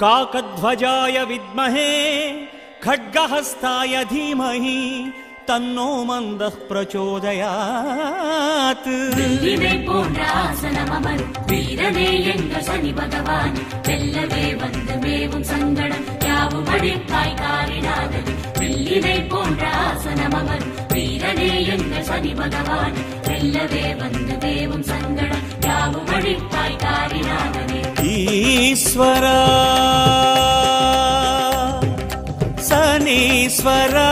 काकध्वजाय विद्महे खड्गहस्ताय धीमहि तन्नो मन्दः प्रचोदयात् வெள்ளினை போன்ற ஆசனம் அமரும் வீரனே எங்கள் சனி பகவான் வெல்லவே வந்து மேவும் சங்கடம் யாவும் அழிப்பாய் காரினாதன் வெள்ளினை போன்ற ஆசனம் அமரும் வீரனே எங்கள் சனி பகவான் வெல்லவே வந்து மேவும் சங்கடம் யாவும் அழிப்பாய் காரினாதனே ईश्वरा सनीश्वरा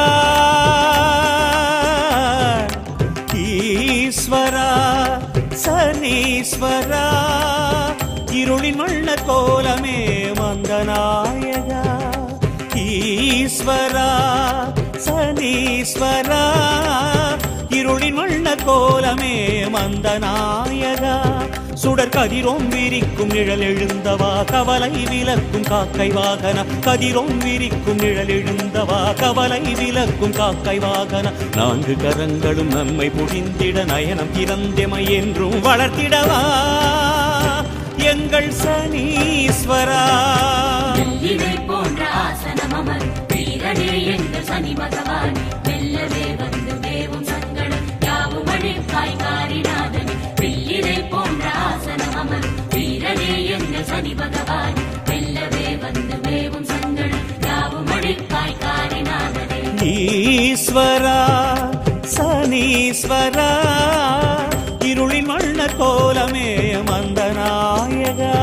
ஈஸ்வரா சனீஸ்வரா இருளின் வண்ண கோலமே மந்தநாயகா ஈஸ்வரா சனீஸ்வரா இருளின் வண்ண கோலமே மந்தநாயகா சுடர் கதிரோம் விரிக்கும் நிழல் எழுந்தவா கவலை விலக்கும் காக்கை வாகன கதிரோம் விரிக்கும் நிழல் எழுந்தவா கவலை விலக்கும் காக்கை வாகன நான்கு கரங்களும் நம்மை புரிந்திட நயனம் திறந்தெமை என்றும் வளர்த்திடவா எங்கள் சனீஸ்வரா வெள்ளினை போன்ற ஆசனம் அமரும் வீரனே எங்கள் சனி பகவான் வெல்லவே வந்து மேவும் சங்கடம் யாவும் அழிப்பாய் காரிநாதன் வெள்ளினை போன்ற ஆசனம் அமரும் வீரனே எங்கள் சனி பகவான் வெல்லவே வந்து மேவும் சங்கடம் யாவும் அழிப்பாய் காரிநாதனே ஈஸ்வரா சனீஸ்வரா இருளின் வண்ண கோலமே மந்தநாயகா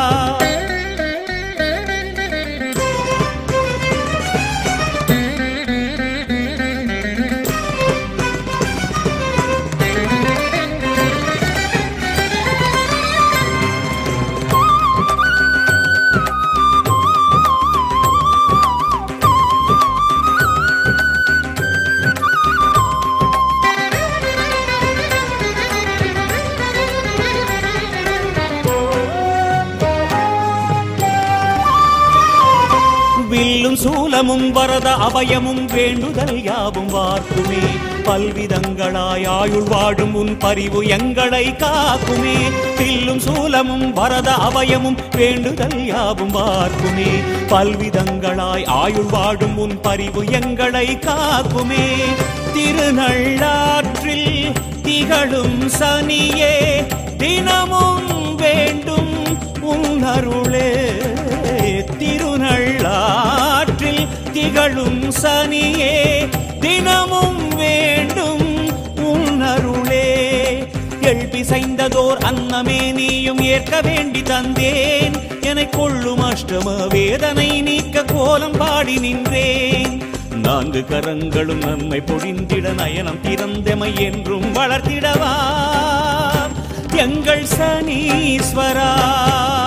வில்லும் சூலமும் வரத அபயமும் வேண்டுதல் யாவும் வார்க்குமே பல்விதங்களாய் ஆயுள் வாடும் உன் பரிவு எங்களை காக்குமே வில்லும் சூலமும் வரத அபயமும் வேண்டுதல் யாவும் வார்க்குமே பல்விதங்களாய் ஆயுள் வாடும் உன் பரிவு எங்களை காக்குமே திருநள்ளாற்றில் திகழும் சனியே தினமும் வேண்டும் உன் அருளே திருநள்ளாற்றில் திகழும் சனியே தினமும் வேண்டும் உன் அருளே எழுப்பிசைந்ததோர் அன்னமே நீயும் ஏற்க வேண்டி தந்தேன் என கொள்ளும் அஷ்டம வேதனை நீக்க கோலம் பாடி நின்றேன் நான்கு கரங்களும் நம்மை பொழிந்திட நயனம் திறந்தமை என்றும் வளர்த்திடவா எங்கள் சனீஸ்வரா